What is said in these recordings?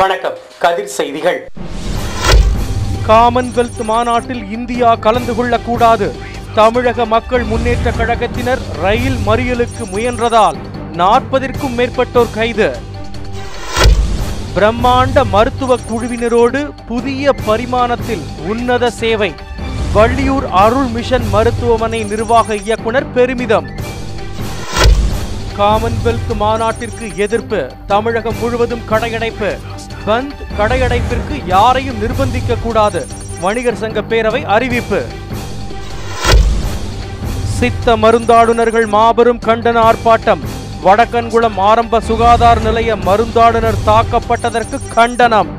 வணக்கம் கதிர் செய்திகள் காமன்வெல்த் மாநாட்டில் இந்தியா கலந்து கொள்ளக்கூடாது தமிழக மக்கள் முன்னேற்ற கழகத்தினர் ரயில் மறியலுக்கு முயன்றதால் நாற்பதிற்கும் மேற்பட்டோர் கைது பிரம்மாண்ட மருத்துவ குழுவினரோடு புதிய பரிமாணத்தில் உன்னத சேவை வள்ளியூர் அருள் மிஷன் மருத்துவமனை நிர்வாக இயக்குனர் பெருமிதம் காமன்வெல்த் மாநாட்டிற்கு எதிர்ப்பு தமிழகம் முழுவதும் கடையடைப்பு பந்த் கடையடைப்பிற்கு யாரையும் நிர்பந்திக்க கூடாது வணிகர் சங்க பேரவை அறிவிப்பு சித்த மருந்தாளுநர்கள் மாபெரும் கண்டன ஆர்ப்பாட்டம் வடக்கன்குளம் ஆரம்ப சுகாதார நிலைய மருந்தாளுநர் தாக்கப்பட்டதற்கு கண்டனம்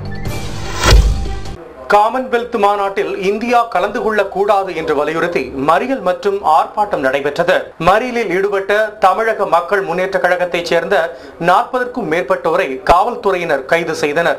காமன்வெல்த் மாநாட்டில் இந்தியா கலந்து கொள்ளக்கூடாது என்று வலியுறுத்தி மறியல் மற்றும் ஆர்ப்பாட்டம் நடைபெற்றது மறியலில் ஈடுபட்ட தமிழக மக்கள் முன்னேற்ற கழகத்தைச் சேர்ந்த நாற்பதற்கும் மேற்பட்டோரை காவல்துறையினர் கைது செய்தனர்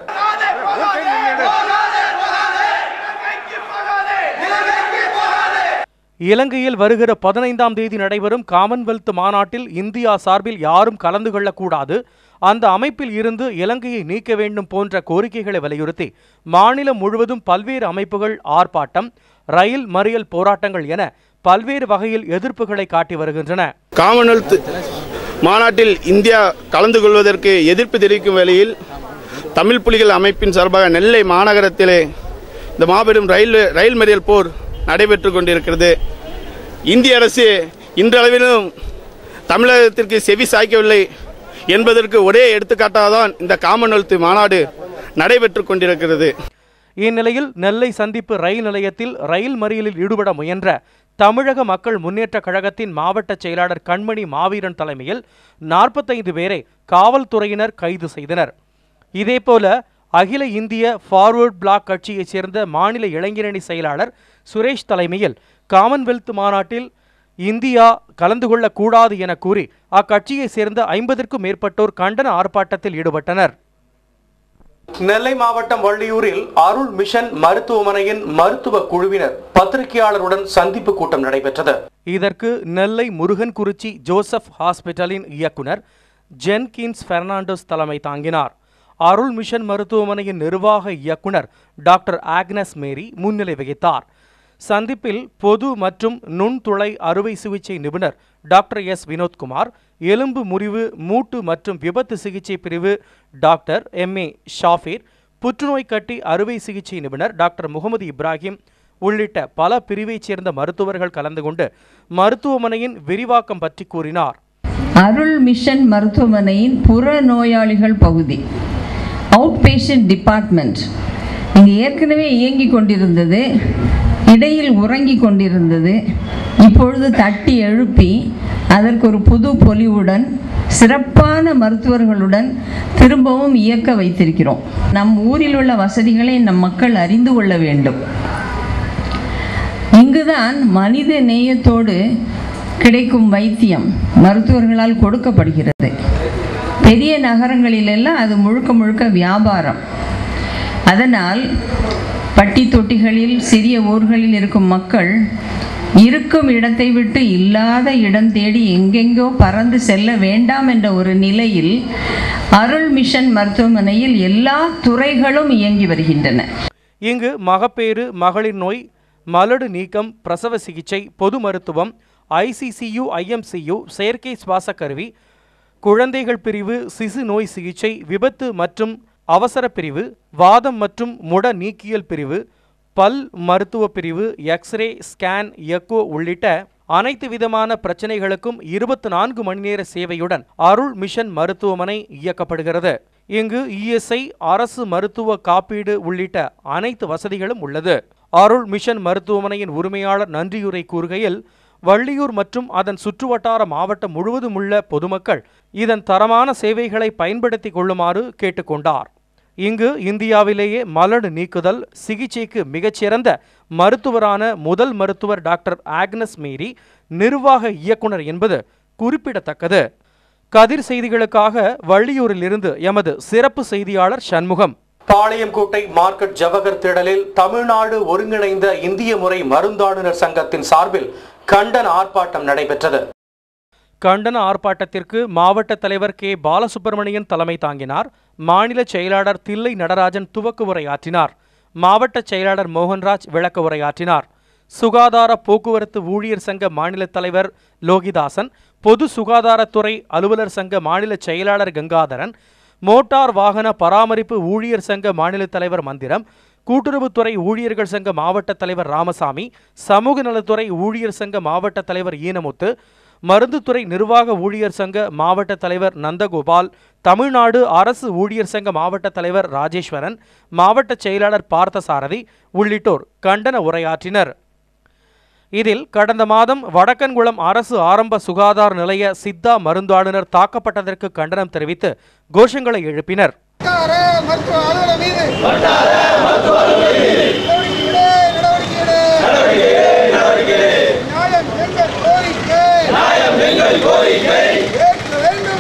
இலங்கையில் வருகிற பதினைந்தாம் தேதி நடைபெறும் காமன்வெல்த் மாநாட்டில் இந்தியா சார்பில் யாரும் கலந்து கொள்ளக்கூடாது அந்த அமைப்பில் இருந்து இலங்கையை நீக்க வேண்டும் போன்ற கோரிக்கைகளை வலியுறுத்தி மாநிலம் முழுவதும் பல்வேறு அமைப்புகள் ஆர்ப்பாட்டம் ரயில் மறியல் போராட்டங்கள் என பல்வேறு வகையில் எதிர்ப்புகளை காட்டி வருகின்றன காமன்வெல்த் மாநாட்டில் இந்தியா கலந்து கொள்வதற்கு எதிர்ப்பு தெரிவிக்கும் வேளையில் தமிழ் புலிகள் அமைப்பின் சார்பாக நெல்லை மாநகரத்திலே இந்த மாபெரும் ரயில் ரயில் மறியல் போர் நடைபெற்று கொண்டிருக்கிறது இந்திய அரசு இன்றளவிலும் தமிழகத்திற்கு செவி சாய்க்கவில்லை என்பதற்கு ஒரே எடுத்துக்காட்டாக தான் இந்த காமன்வெல்த் மாநாடு நடைபெற்று கொண்டிருக்கிறது இந்நிலையில் நெல்லை சந்திப்பு ரயில் நிலையத்தில் ரயில் மறியலில் ஈடுபட முயன்ற தமிழக மக்கள் முன்னேற்ற கழகத்தின் மாவட்ட செயலாளர் கண்மணி மாவீரன் தலைமையில் நாற்பத்தைந்து பேரை காவல்துறையினர் கைது செய்தனர் இதேபோல அகில இந்திய ஃபார்வர்ட் பிளாக் கட்சியைச் சேர்ந்த மாநில இளைஞரணி செயலாளர் சுரேஷ் தலைமையில் காமன்வெல்த் மாநாட்டில் இந்தியா கலந்து கொள்ளக்கூடாது என கூறி அக்கட்சியைச் சேர்ந்த ஐம்பதற்கும் மேற்பட்டோர் கண்டன ஆர்ப்பாட்டத்தில் ஈடுபட்டனர் நெல்லை மாவட்டம் வள்ளியூரில் அருள் மிஷன் மருத்துவமனையின் மருத்துவ குழுவினர் பத்திரிகையாளருடன் சந்திப்பு கூட்டம் நடைபெற்றது இதற்கு நெல்லை முருகன்குறிச்சி ஜோசப் ஹாஸ்பிட்டலின் இயக்குனர் ஜென்கின்ஸ் பெர்னாண்டோஸ் தலைமை தாங்கினார் அருள் மிஷன் மருத்துவமனையின் நிர்வாக இயக்குனர் டாக்டர் ஆக்னஸ் மேரி முன்னிலை வகித்தார் சந்திப்பில் பொது மற்றும் நுண்துளை அறுவை சிகிச்சை நிபுணர் டாக்டர் எஸ் வினோத்குமார் எலும்பு முறிவு மூட்டு மற்றும் விபத்து சிகிச்சை பிரிவு டாக்டர் எம் ஏ ஷாஃபீர் புற்றுநோய் கட்டி அறுவை சிகிச்சை நிபுணர் டாக்டர் முகமது இப்ராஹிம் உள்ளிட்ட பல பிரிவைச் சேர்ந்த மருத்துவர்கள் கலந்து கொண்டு மருத்துவமனையின் விரிவாக்கம் பற்றி கூறினார் அருள் மிஷன் மருத்துவமனையின் புற நோயாளிகள் பகுதி அவுட் பேஷண்ட் டிபார்ட்மெண்ட் இங்கு ஏற்கனவே இயங்கி கொண்டிருந்தது இடையில் உறங்கி கொண்டிருந்தது இப்பொழுது தட்டி எழுப்பி அதற்கு ஒரு புது பொலிவுடன் சிறப்பான மருத்துவர்களுடன் திரும்பவும் இயக்க வைத்திருக்கிறோம் நம் ஊரில் உள்ள வசதிகளை நம் மக்கள் அறிந்து கொள்ள வேண்டும் இங்குதான் மனித நேயத்தோடு கிடைக்கும் வைத்தியம் மருத்துவர்களால் கொடுக்கப்படுகிறது பெரிய நகரங்களிலெல்லாம் அது முழுக்க முழுக்க வியாபாரம் அதனால் பட்டி தொட்டிகளில் சிறிய ஊர்களில் இருக்கும் மக்கள் இருக்கும் இடத்தை விட்டு இல்லாத இடம் தேடி எங்கெங்கோ பறந்து செல்ல வேண்டாம் என்ற ஒரு நிலையில் அருள் மிஷன் மருத்துவமனையில் எல்லா துறைகளும் இயங்கி வருகின்றன இங்கு மகப்பேறு மகளிர் நோய் மலடு நீக்கம் பிரசவ சிகிச்சை பொது மருத்துவம் ஐசிசியு ஐஎம்சியு செயற்கை சுவாச கருவி குழந்தைகள் பிரிவு சிசு நோய் சிகிச்சை விபத்து மற்றும் அவசர பிரிவு வாதம் மற்றும் முட நீக்கியல் பிரிவு பல் மருத்துவ பிரிவு எக்ஸ்ரே ஸ்கேன் எக்கோ உள்ளிட்ட அனைத்து விதமான பிரச்சனைகளுக்கும் இருபத்தி நான்கு மணி நேர சேவையுடன் அருள் மிஷன் மருத்துவமனை இயக்கப்படுகிறது இங்கு இஎஸ்ஐ அரசு மருத்துவ காப்பீடு உள்ளிட்ட அனைத்து வசதிகளும் உள்ளது அருள் மிஷன் மருத்துவமனையின் உரிமையாளர் நன்றியுரை கூறுகையில் வள்ளியூர் மற்றும் அதன் சுற்றுவட்டார மாவட்டம் முழுவதும் உள்ள பொதுமக்கள் இதன் தரமான சேவைகளை பயன்படுத்திக் கொள்ளுமாறு கேட்டுக்கொண்டார் இங்கு இந்தியாவிலேயே மலடு நீக்குதல் சிகிச்சைக்கு மிகச்சிறந்த மருத்துவரான முதல் மருத்துவர் டாக்டர் ஆக்னஸ் மேரி நிர்வாக இயக்குனர் என்பது குறிப்பிடத்தக்கது கதிர் செய்திகளுக்காக வள்ளியூரிலிருந்து எமது சிறப்பு செய்தியாளர் சண்முகம் பாளையங்கோட்டை மார்க்கெட் ஜவஹர் திடலில் தமிழ்நாடு ஒருங்கிணைந்த இந்திய முறை மருந்தாளுநர் சங்கத்தின் சார்பில் கண்டன ஆர்ப்பாட்டம் நடைபெற்றது கண்டன ஆர்ப்பாட்டத்திற்கு மாவட்ட தலைவர் கே பாலசுப்பிரமணியன் தலைமை தாங்கினார் மாநில செயலாளர் தில்லை நடராஜன் துவக்க உரையாற்றினார் மாவட்ட செயலாளர் மோகன்ராஜ் விளக்க உரையாற்றினார் சுகாதார போக்குவரத்து ஊழியர் சங்க மாநில தலைவர் லோகிதாசன் பொது சுகாதாரத்துறை அலுவலர் சங்க மாநில செயலாளர் கங்காதரன் மோட்டார் வாகன பராமரிப்பு ஊழியர் சங்க மாநில தலைவர் மந்திரம் கூட்டுறவுத்துறை ஊழியர்கள் சங்க மாவட்ட தலைவர் ராமசாமி சமூக நலத்துறை ஊழியர் சங்க மாவட்ட தலைவர் ஈனமுத்து மருந்துத்துறை நிர்வாக ஊழியர் சங்க மாவட்ட தலைவர் நந்தகோபால் தமிழ்நாடு அரசு ஊழியர் சங்க மாவட்ட தலைவர் ராஜேஸ்வரன் மாவட்ட செயலாளர் பார்த்தசாரதி உள்ளிட்டோர் கண்டன உரையாற்றினர் இதில் கடந்த மாதம் வடக்கன்குளம் அரசு ஆரம்ப சுகாதார நிலைய சித்தா மருந்தாளுநர் தாக்கப்பட்டதற்கு கண்டனம் தெரிவித்து கோஷங்களை எழுப்பினர் வட்டார மருத்துவ அலுவலர் மீது நடவடிக்கை எடு, நடவடிக்கை எடு. நியாயம் எங்கள் கோரிக்கை ஏற்க வேண்டும்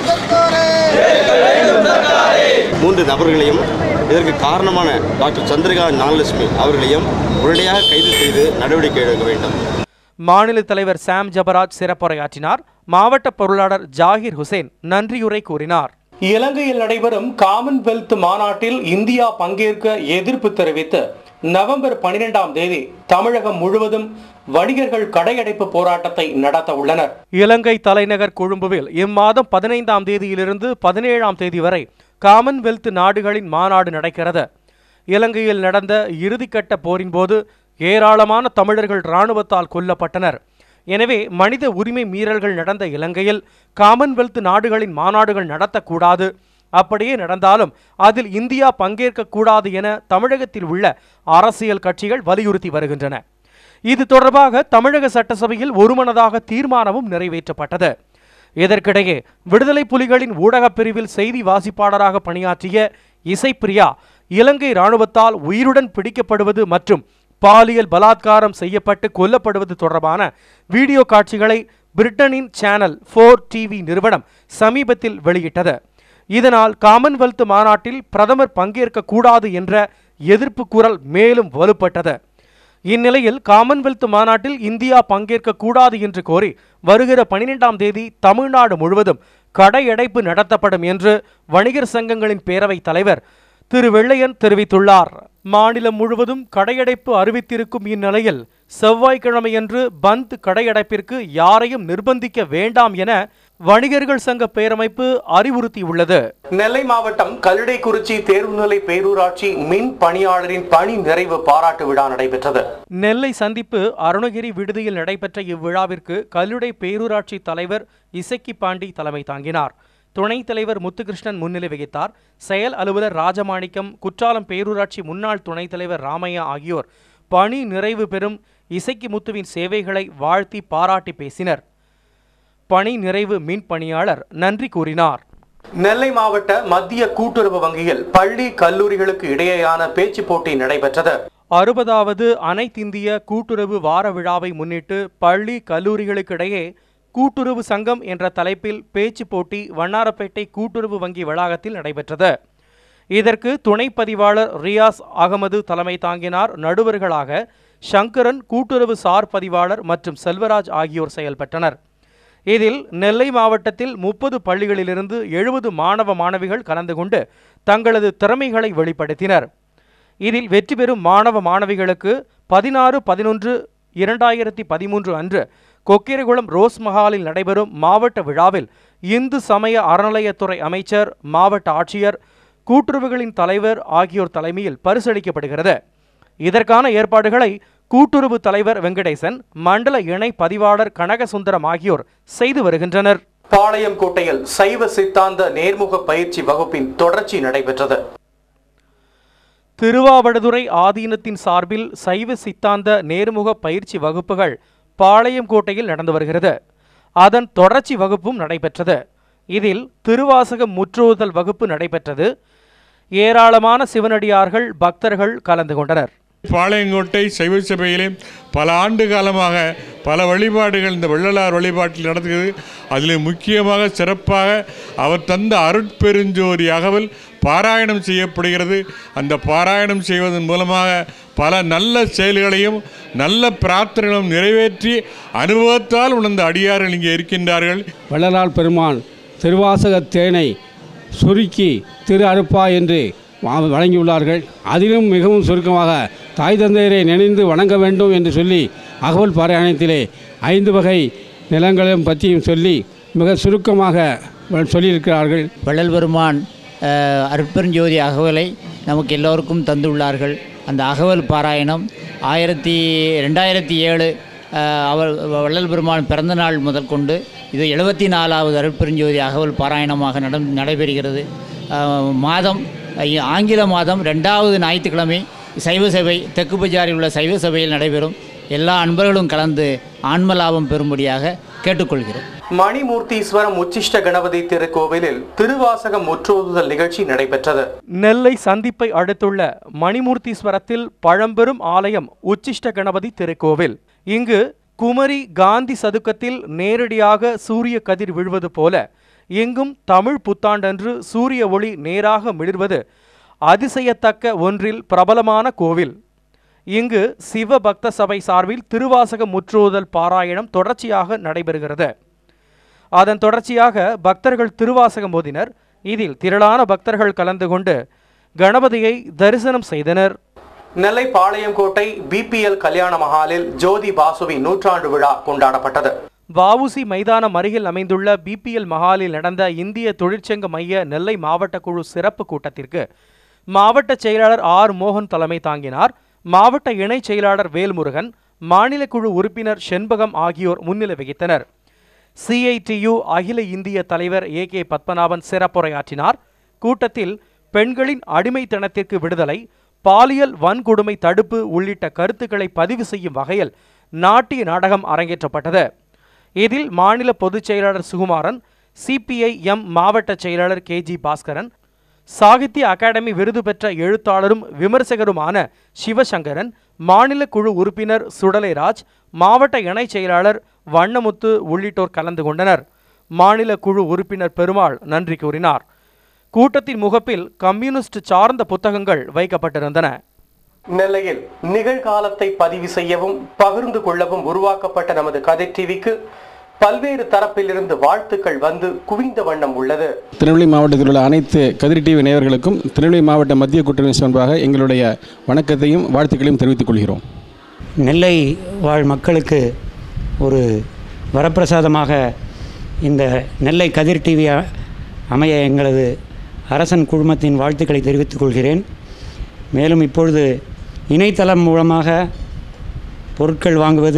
சர்க்காரே மூன்று நபர்களையும் இதற்கு காரணமான டாக்டர் சந்திரகாந்த் ஞானலட்சுமி அவர்களையும் உடனடியாக கைது செய்து நடவடிக்கை எடுக்க வேண்டும் மாநில தலைவர் சாம் ஜபராஜ் சிறப்புரையாற்றினார் மாவட்ட பொருளாளர் ஜாகிர் ஹுசேன் நன்றியுரை கூறினார் இலங்கையில் நடைபெறும் காமன்வெல்த் மாநாட்டில் இந்தியா பங்கேற்க எதிர்ப்பு தெரிவித்து நவம்பர் பனிரெண்டாம் தேதி தமிழகம் முழுவதும் வணிகர்கள் கடையடைப்பு போராட்டத்தை நடத்த உள்ளனர் இலங்கை தலைநகர் கொழும்புவில் இம்மாதம் பதினைந்தாம் தேதியிலிருந்து பதினேழாம் தேதி வரை காமன்வெல்த் நாடுகளின் மாநாடு நடக்கிறது இலங்கையில் நடந்த இறுதிக்கட்ட போரின் போது ஏராளமான தமிழர்கள் இராணுவத்தால் கொல்லப்பட்டனர் எனவே மனித உரிமை மீறல்கள் நடந்த இலங்கையில் காமன்வெல்த் நாடுகளின் மாநாடுகள் நடத்தக்கூடாது அப்படியே நடந்தாலும் அதில் இந்தியா பங்கேற்கக்கூடாது என தமிழகத்தில் உள்ள அரசியல் கட்சிகள் வலியுறுத்தி வருகின்றன இது தொடர்பாக தமிழக சட்டசபையில் ஒருமனதாக தீர்மானமும் நிறைவேற்றப்பட்டது இதற்கிடையே விடுதலை புலிகளின் ஊடகப் பிரிவில் செய்தி வாசிப்பாளராக பணியாற்றிய இசைப்பிரியா இலங்கை இராணுவத்தால் உயிருடன் பிடிக்கப்படுவது மற்றும் பாலியல் பலாத்காரம் செய்யப்பட்டு கொல்லப்படுவது தொடர்பான வீடியோ காட்சிகளை பிரிட்டனின் சேனல் ஃபோர் டிவி நிறுவனம் சமீபத்தில் வெளியிட்டது இதனால் காமன்வெல்த் மாநாட்டில் பிரதமர் பங்கேற்க கூடாது என்ற எதிர்ப்பு குரல் மேலும் வலுப்பட்டது இந்நிலையில் காமன்வெல்த் மாநாட்டில் இந்தியா பங்கேற்க கூடாது என்று கோரி வருகிற பனிரெண்டாம் தேதி தமிழ்நாடு முழுவதும் கடையடைப்பு நடத்தப்படும் என்று வணிகர் சங்கங்களின் பேரவைத் தலைவர் திரு வெள்ளையன் தெரிவித்துள்ளார் மாநிலம் முழுவதும் கடையடைப்பு அறிவித்திருக்கும் இந்நிலையில் செவ்வாய்க்கிழமையன்று பந்த் கடையடைப்பிற்கு யாரையும் நிர்பந்திக்க வேண்டாம் என வணிகர்கள் சங்க பேரமைப்பு அறிவுறுத்தியுள்ளது நெல்லை மாவட்டம் கல்லிடைக்குறிச்சி தேர்வுநிலை பேரூராட்சி மின் பணியாளரின் பணி நிறைவு பாராட்டு விழா நடைபெற்றது நெல்லை சந்திப்பு அருணகிரி விடுதியில் நடைபெற்ற இவ்விழாவிற்கு கல்லுடை பேரூராட்சி தலைவர் இசக்கி பாண்டி தலைமை தாங்கினார் துணைத் தலைவர் முத்துகிருஷ்ணன் முன்னிலை வகித்தார் செயல் அலுவலர் ராஜமாணிக்கம் குற்றாலம் பேரூராட்சி முன்னாள் துணைத் தலைவர் ராமையா ஆகியோர் பணி நிறைவு பெறும் இசக்கி முத்துவின் சேவைகளை வாழ்த்தி பாராட்டி பேசினர் பணி நிறைவு மின் பணியாளர் நன்றி கூறினார் நெல்லை மாவட்ட மத்திய கூட்டுறவு வங்கியில் பள்ளி கல்லூரிகளுக்கு இடையேயான பேச்சு போட்டி நடைபெற்றது அறுபதாவது அனைத்திந்திய கூட்டுறவு வார விழாவை முன்னிட்டு பள்ளி கல்லூரிகளுக்கிடையே கூட்டுறவு சங்கம் என்ற தலைப்பில் பேச்சு போட்டி வண்ணாரப்பேட்டை கூட்டுறவு வங்கி வளாகத்தில் நடைபெற்றது இதற்கு துணை பதிவாளர் ரியாஸ் அகமது தலைமை தாங்கினார் நடுவர்களாக சங்கரன் கூட்டுறவு சார் பதிவாளர் மற்றும் செல்வராஜ் ஆகியோர் செயல்பட்டனர் இதில் நெல்லை மாவட்டத்தில் முப்பது பள்ளிகளிலிருந்து எழுபது மாணவ மாணவிகள் கலந்து கொண்டு தங்களது திறமைகளை வெளிப்படுத்தினர் இதில் வெற்றி பெறும் மாணவ மாணவிகளுக்கு பதினாறு பதினொன்று இரண்டாயிரத்தி பதிமூன்று அன்று கொக்கிரகுளம் ரோஸ் மஹாலில் நடைபெறும் மாவட்ட விழாவில் இந்து சமய அறநிலையத்துறை அமைச்சர் மாவட்ட ஆட்சியர் கூட்டுறவுகளின் தலைவர் ஆகியோர் தலைமையில் பரிசளிக்கப்படுகிறது இதற்கான ஏற்பாடுகளை கூட்டுறவு தலைவர் வெங்கடேசன் மண்டல இணை பதிவாளர் கனகசுந்தரம் ஆகியோர் செய்து வருகின்றனர் பாளையம் கோட்டையில் சைவ சித்தாந்த நேர்முக பயிற்சி வகுப்பின் தொடர்ச்சி நடைபெற்றது திருவாவடுதுறை ஆதீனத்தின் சார்பில் சைவ சித்தாந்த நேர்முக பயிற்சி வகுப்புகள் பாளையங்கோட்டையில் நடந்து வருகிறது அதன் தொடர்ச்சி வகுப்பும் நடைபெற்றது இதில் திருவாசகம் முற்றோதல் வகுப்பு நடைபெற்றது ஏராளமான சிவனடியார்கள் பக்தர்கள் கலந்து கொண்டனர் பாளையங்கோட்டை சைவ சபையிலே பல ஆண்டு காலமாக பல வழிபாடுகள் இந்த வெள்ளலார் வழிபாட்டில் நடத்துகிறது அதில் முக்கியமாக சிறப்பாக அவர் தந்த அருட்பெருஞ்சோதி அகவல் பாராயணம் செய்யப்படுகிறது அந்த பாராயணம் செய்வதன் மூலமாக பல நல்ல செயல்களையும் நல்ல பிரார்த்தனைகளும் நிறைவேற்றி அனுபவத்தால் உணர்ந்த அடியார்கள் இங்கே இருக்கின்றார்கள் வள்ளலார் பெருமான் திருவாசக தேனை சுருக்கி திரு அருப்பா என்று வா- வழங்கியுள்ளார்கள் அதிலும் மிகவும் சுருக்கமாக தாய் தந்தையரை நினைந்து வணங்க வேண்டும் என்று சொல்லி அகவல் பாராயணத்திலே ஐந்து வகை நிலங்களையும் பற்றியும் சொல்லி மிக சுருக்கமாக வ- சொல்லியிருக்கிறார்கள் வள்ளல் பெருமான் அஹ், அருட்பெருஞ்சோதி அகவலை நமக்கு எல்லோருக்கும் தந்துள்ளார்கள் அந்த அகவல் பாராயணம் ஆயிரத்தி ரெண்டாயிரத்தி ஏழு அஹ், அவர் வள்ளல் பெருமான் பிறந்த நாள் முதல் கொண்டு இது எழுபத்தி நாலாவது அருட்பெருஞ்சோதி அகவல் பாராயணமாக நட நடைபெறுகிறது அஹ், மாதம் ஐ- ஆங்கில மாதம் ரெண்டாவது ஞாயிற்றுக்கிழமை சைவ சபை தெற்கு பஜாரில் உள்ள சைவ சபையில் நடைபெறும் எல்லா அன்பர்களும் கலந்து ஆன்ம லாபம் பெறும்படியாக கேட்டுக்கொள்கிறோம் மணிமூர்த்தீஸ்வரம் உச்சிஷ்ட கணபதி திருக்கோவிலில் திருவாசகம் முற்றோதுதல் நிகழ்ச்சி நடைபெற்றது நெல்லை சந்திப்பை அடுத்துள்ள மணிமூர்த்தீஸ்வரத்தில் பழம்பெரும் ஆலயம் உச்சிஷ்ட கணபதி திருக்கோவில் இங்கு குமரி காந்தி சதுக்கத்தில் நேரடியாக சூரிய கதிர் விழுவது போல எங்கும் தமிழ் புத்தாண்டன்று சூரிய ஒளி நேராக மிளிர்வது அதிசயத்தக்க ஒன்றில் பிரபலமான கோவில் இங்கு சிவ பக்த சபை சார்பில் திருவாசக முற்றோதல் பாராயணம் தொடர்ச்சியாக நடைபெறுகிறது அதன் தொடர்ச்சியாக பக்தர்கள் திருவாசகம் ஓதினர் இதில் திரளான பக்தர்கள் கலந்து கொண்டு கணபதியை தரிசனம் செய்தனர் நெல்லை பாளையங்கோட்டை பிபிஎல் கல்யாண மஹாலில் ஜோதி பாசுவி நூற்றாண்டு விழா கொண்டாடப்பட்டது வஉசி மைதானம் அருகில் அமைந்துள்ள பிபிஎல் மஹாலில் நடந்த இந்திய தொழிற்சங்க மைய நெல்லை மாவட்ட குழு சிறப்பு கூட்டத்திற்கு மாவட்ட செயலாளர் ஆர் மோகன் தலைமை தாங்கினார் மாவட்ட இணைச் செயலாளர் வேல்முருகன் மாநில குழு உறுப்பினர் செண்பகம் ஆகியோர் முன்னிலை வகித்தனர் சிஐடியு அகில இந்திய தலைவர் ஏ கே பத்மநாபன் சிறப்புரையாற்றினார் கூட்டத்தில் பெண்களின் அடிமைத்தனத்திற்கு விடுதலை பாலியல் வன்கொடுமை தடுப்பு உள்ளிட்ட கருத்துக்களை பதிவு செய்யும் வகையில் நாட்டிய நாடகம் அரங்கேற்றப்பட்டது இதில் மாநில பொதுச் செயலாளர் சுகுமாரன் சிபிஐ எம் மாவட்ட செயலாளர் கே ஜி பாஸ்கரன் சாகித்ய அகாடமி விருது பெற்ற எழுத்தாளரும் விமர்சகருமான சிவசங்கரன் மாநில குழு உறுப்பினர் சுடலைராஜ் மாவட்ட இணைச் செயலாளர் வண்ணமுத்து உள்ளிட்டோர் கலந்து கொண்டனர் மாநில குழு உறுப்பினர் பெருமாள் நன்றி கூறினார் கூட்டத்தின் முகப்பில் கம்யூனிஸ்ட் சார்ந்த புத்தகங்கள் வைக்கப்பட்டிருந்தன நெல்லையில் நிகழ்காலத்தை பதிவு செய்யவும் பகிர்ந்து கொள்ளவும் உருவாக்கப்பட்ட நமது கதை டிவிக்கு பல்வேறு தரப்பிலிருந்து வாழ்த்துக்கள் வந்து குவிந்த வண்ணம் உள்ளது திருநெல்வேலி மாவட்டத்தில் உள்ள அனைத்து கதிர் டிவி நேயர்களுக்கும் திருநெல்வேலி மாவட்ட மத்திய கூட்டணி சார்பாக எங்களுடைய வணக்கத்தையும் வாழ்த்துக்களையும் தெரிவித்துக் கொள்கிறோம் நெல்லை வாழ் மக்களுக்கு ஒரு வரப்பிரசாதமாக இந்த நெல்லை கதிர் டிவி அ- அமைய எங்களது அரசன் குழுமத்தின் வாழ்த்துக்களை தெரிவித்துக் கொள்கிறேன் மேலும் இப்பொழுது இணையதளம் மூலமாக பொருட்கள் வாங்குவது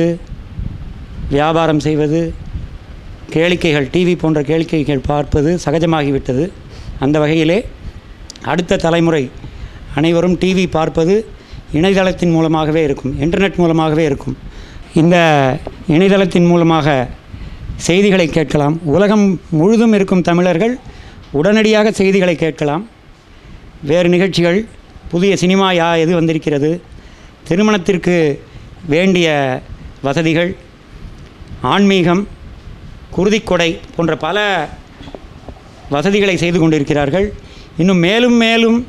வியாபாரம் செய்வது கேளிக்கைகள் டிவி போன்ற கேளிக்கைகள் பார்ப்பது சகஜமாகிவிட்டது அந்த வகையிலே அடுத்த தலைமுறை அனைவரும் டிவி பார்ப்பது இணையதளத்தின் மூலமாகவே இருக்கும் இன்டர்நெட் மூலமாகவே இருக்கும் இந்த இணையதளத்தின் மூலமாக செய்திகளை கேட்கலாம் உலகம் முழுதும் இருக்கும் தமிழர்கள் உடனடியாக செய்திகளை கேட்கலாம் வேறு நிகழ்ச்சிகள் புதிய சினிமா யா எது வந்திருக்கிறது திருமணத்திற்கு வேண்டிய வசதிகள் ஆன்மீகம் குருதிக்கொடை போன்ற பல வசதிகளை செய்து கொண்டிருக்கிறார்கள் இன்னும் மேலும் மேலும்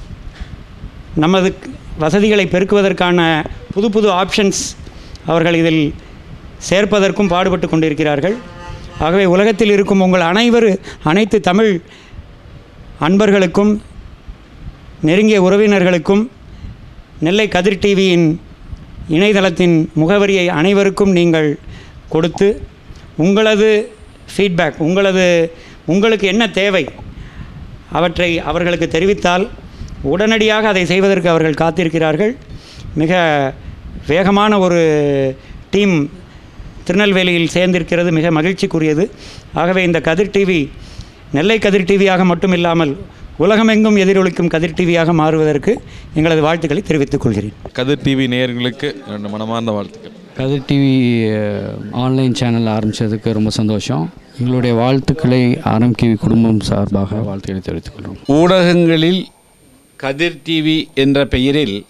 நமது வசதிகளை பெருக்குவதற்கான புது புது ஆப்ஷன்ஸ் அவர்கள் இதில் சேர்ப்பதற்கும் பாடுபட்டு கொண்டிருக்கிறார்கள் ஆகவே உலகத்தில் இருக்கும் உங்கள் அனைவரு அனைத்து தமிழ் அன்பர்களுக்கும் நெருங்கிய உறவினர்களுக்கும் நெல்லை கதிர் டிவியின் இணையதளத்தின் முகவரியை அனைவருக்கும் நீங்கள் கொடுத்து உங்களது ஃபீட்பேக் உங்களது உங்களுக்கு என்ன தேவை அவற்றை அவர்களுக்கு தெரிவித்தால் உடனடியாக அதை செய்வதற்கு அவர்கள் காத்திருக்கிறார்கள் மிக வேகமான ஒரு டீம் திருநெல்வேலியில் சேர்ந்திருக்கிறது மிக மகிழ்ச்சிக்குரியது ஆகவே இந்த கதிர் டிவி நெல்லை கதிர் டிவியாக மட்டும் இல்லாமல் உலகமெங்கும் எதிரொலிக்கும் கதிர் டிவியாக மாறுவதற்கு எங்களது வாழ்த்துக்களை தெரிவித்துக் கொள்கிறேன் கதிர் டிவி நேயர்களுக்கு என்னோட மனமார்ந்த வாழ்த்துக்கள் கதிர் டிவி ஆன்லைன் சேனல் ஆரம்பித்ததுக்கு ரொம்ப சந்தோஷம் எங்களுடைய வாழ்த்துக்களை ஆர்எம்கேவி குடும்பம் சார்பாக வாழ்த்துக்களை தெரிவித்துக் கொள்கிறோம் ஊடகங்களில் கதிர் டிவி என்ற பெயரில்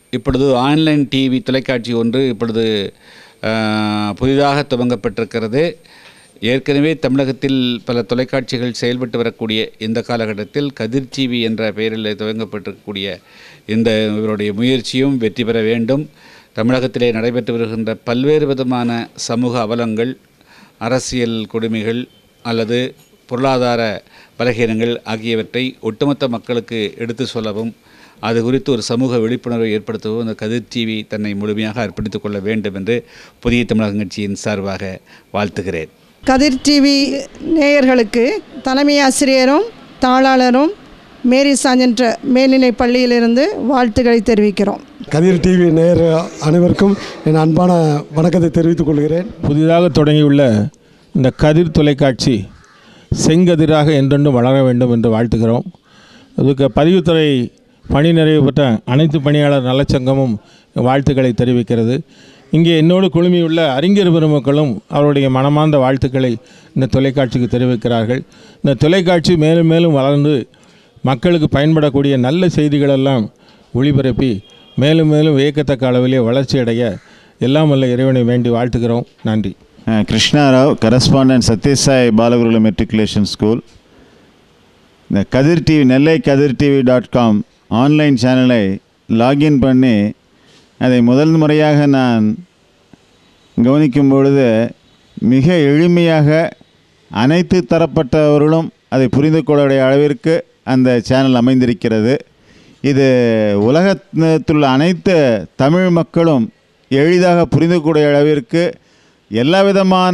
இப்பொழுது ஆன்லைன் டிவி தொலைக்காட்சி ஒன்று இப்பொழுது அஹ், புதிதாக துவங்கப்பட்டிருக்கிறது ஏற்கனவே தமிழகத்தில் பல தொலைக்காட்சிகள் செயல்பட்டு வரக்கூடிய இந்த காலகட்டத்தில் கதிர் டிவி என்ற பெயரில் துவங்கப்பட்டிருக்கக்கூடிய இந்த இவருடைய முயற்சியும் வெற்றி பெற வேண்டும் தமிழகத்திலே நடைபெற்று வருகின்ற பல்வேறு விதமான சமூக அவலங்கள் அரசியல் கொடுமைகள் அல்லது பொருளாதார பலகீனங்கள் ஆகியவற்றை ஒட்டுமொத்த மக்களுக்கு எடுத்து சொல்லவும் அது குறித்து ஒரு சமூக விழிப்புணர்வை ஏற்படுத்தவும் இந்த கதிர் டிவி தன்னை முழுமையாக அர்ப்பணித்துக் கொள்ள வேண்டும் என்று புதிய தமிழகம் கட்சியின் சார்பாக வாழ்த்துகிறேன் கதிர் டிவி நேயர்களுக்கு தலைமை ஆசிரியரும் தாளாளரும் மேரி சாஞ்சன்ற மேல்நிலைப் பள்ளியிலிருந்து வாழ்த்துக்களை தெரிவிக்கிறோம் கதிர் டிவி நேயர் அனைவருக்கும் என் அன்பான வணக்கத்தை தெரிவித்துக் கொள்கிறேன் புதிதாக தொடங்கியுள்ள இந்த கதிர் தொலைக்காட்சி செங்கதிராக என்றென்றும் வளர வேண்டும் என்று வாழ்த்துகிறோம் அதுக்கு பதிவுத்துறை பணி நிறைவு பெற்ற அனைத்து பணியாளர் நலச்சங்கமும் வாழ்த்துக்களை தெரிவிக்கிறது இங்கே என்னோடு குழுமியுள்ள அறிஞர் பெருமக்களும் அவருடைய மனமார்ந்த வாழ்த்துக்களை இந்த தொலைக்காட்சிக்கு தெரிவிக்கிறார்கள் இந்த தொலைக்காட்சி மேலும் மேலும் வளர்ந்து மக்களுக்கு பயன்படக்கூடிய நல்ல செய்திகளெல்லாம் ஒளிபரப்பி மேலும் மேலும் வியக்கத்தக்க அளவிலே வளர்ச்சி அடைய எல்லாம் வல்ல இறைவனை வேண்டி வாழ்த்துகிறோம் நன்றி கிருஷ்ணாராவ் கரஸ்பாண்டன்ட் சத்யசாய் பாலகுருல மெட்ரிகுலேஷன் ஸ்கூல் இந்த Kathir TV Nellai Kathir TV dot com online சேனலை லாகின் பண்ணி அதை முதல் முறையாக நான் கவனிக்கும் பொழுது மிக எளிமையாக அனைத்து தரப்பட்டவர்களும் அதை புரிந்து கொள்ளக்கூடிய அளவிற்கு அந்த சேனல் அமைந்திருக்கிறது இது உலகத்துள்ள அனைத்து தமிழ் மக்களும் எளிதாக புரிந்துக்கூடிய அளவிற்கு எல்லா விதமான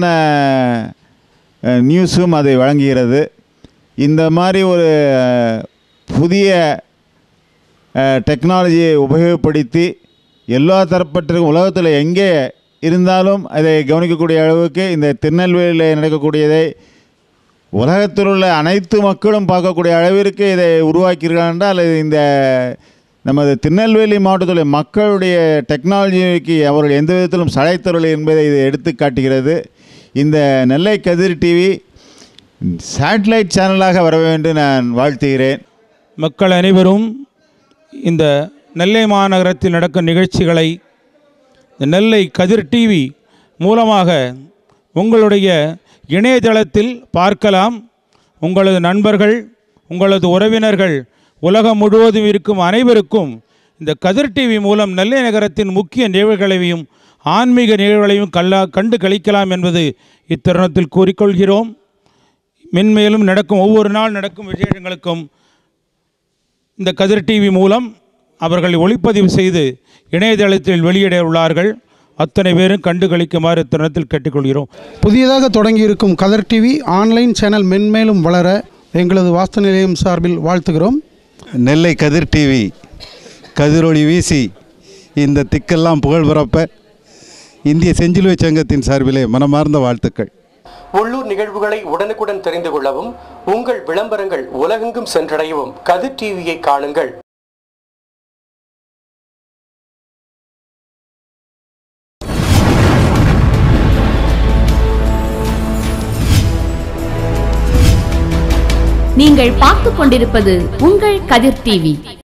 அஹ், நியூஸும் அதை வழங்குகிறது இந்த மாதிரி ஒரு அஹ், புதிய அஹ், டெக்னாலஜியை உபயோகப்படுத்தி எல்லா தரப்பட்ட உலகத்தில் எங்கே இருந்தாலும் அதை கவனிக்கக்கூடிய அளவுக்கு இந்த திருநெல்வேலியில் நடக்கக்கூடியதை உலகத்தில் உள்ள அனைத்து மக்களும் பார்க்கக்கூடிய அளவிற்கு இதை உருவாக்கியிருக்கிறார்கள் என்றால் இது இந்த நமது திருநெல்வேலி மாவட்டத்தில் மக்களுடைய டெக்னாலஜிக்கு அவர்கள் எந்த விதத்திலும் சளைத்தரவில்லை என்பதை இது எடுத்து காட்டுகிறது இந்த நெல்லை கதிர் டிவி சேட்டலைட் சேனலாக வர வேண்டும் நான் வாழ்த்துகிறேன் மக்கள் அனைவரும் இந்த நெல்லை மாநகரத்தில் நடக்கும் நிகழ்ச்சிகளை இந்த நெல்லை கதிர் டிவி மூலமாக உங்களுடைய இணையதளத்தில் பார்க்கலாம் உங்களது நண்பர்கள் உங்களது உறவினர்கள் உலகம் முழுவதும் இருக்கும் அனைவருக்கும் இந்த கதிர் டிவி மூலம் நெல்லை நகரத்தின் முக்கிய நிகழ்வுகளையும் ஆன்மீக நிகழ்வுகளையும் கல்லா கண்டு கழிக்கலாம் என்பது இத்தருணத்தில் கூறிக்கொள்கிறோம் மென்மேலும் நடக்கும் ஒவ்வொரு நாள் நடக்கும் விசேஷங்களுக்கும் இந்த கதிர் டிவி மூலம் அவர்கள் ஒளிப்பதிவு செய்து இணையதளத்தில் வெளியிட உள்ளார்கள் அத்தனை பேரும் கண்டு கழிக்குமாறு இத்தருணத்தில் கேட்டுக்கொள்கிறோம் புதியதாக தொடங்கியிருக்கும் கதர் டிவி ஆன்லைன் சேனல் மென்மேலும் வளர எங்களது வாஸ்து நிலையம் சார்பில் வாழ்த்துகிறோம் நெல்லை கதிர் டிவி கதிரொளி வீசி இந்த திக்கெல்லாம் புகழ் பரப்ப இந்திய செஞ்சிலுவை சங்கத்தின் சார்பிலே மனமார்ந்த வாழ்த்துக்கள் உள்ளூர் நிகழ்வுகளை உடனுக்குடன் தெரிந்து கொள்ளவும் உங்கள் விளம்பரங்கள் உலகெங்கும் சென்றடையவும் கதிர் டிவியை காணுங்கள் நீங்கள் பார்த்துக் கொண்டிருப்பது உங்கள் கதிர் டிவி